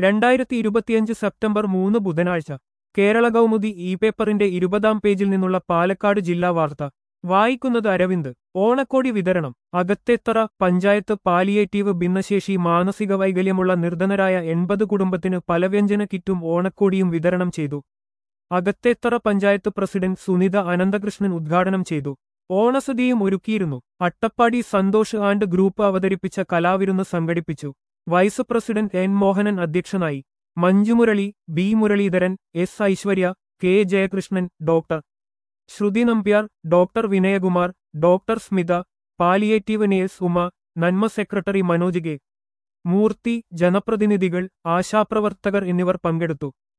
രണ്ടായിരത്തി ഇരുപത്തിയഞ്ച് സെപ്റ്റംബർ മൂന്ന് ബുധനാഴ്ച കേരള കൗമുദി ഇ പേപ്പറിന്റെ ഇരുപതാം പേജിൽ നിന്നുള്ള പാലക്കാട് ജില്ലാ വാർത്ത വായിക്കുന്നത് അരവിന്ദ് ഓണക്കോടി വിതരണം അകത്തേത്തറ പഞ്ചായത്ത് പാലിയേറ്റീവ് ഭിന്നശേഷി മാനസിക വൈകല്യമുള്ള നിർധനരായ എൺപത് കുടുംബത്തിന് പലവ്യഞ്ജന കിറ്റും ഓണക്കോടിയും വിതരണം ചെയ്തു അകത്തേത്തറ പഞ്ചായത്ത് പ്രസിഡന്റ് സുനിത അനന്തകൃഷ്ണൻ ഉദ്ഘാടനം ചെയ്തു ഓണസദ്യയും ഒരുക്കിയിരുന്നു അട്ടപ്പാടി സന്തോഷ് ആൻഡ് ഗ്രൂപ്പ് അവതരിപ്പിച്ച കലാവിരുന്ന് സംഘടിപ്പിച്ചു വൈസ് പ്രസിഡന്റ് എൻ മോഹനൻ അധ്യക്ഷനായി Manjumurali B Muraleedharan S Aishwarya K Jayakrishnan doctor Sruthi Nambiar doctor Vinayakumar doctor Smitha palliative nurse Uma Nanma secretary Manoj K മൂർത്തി ജനപ്രതിനിധികൾ ആശാപ്രവർത്തകർ എന്നിവർ പങ്കെടുത്തു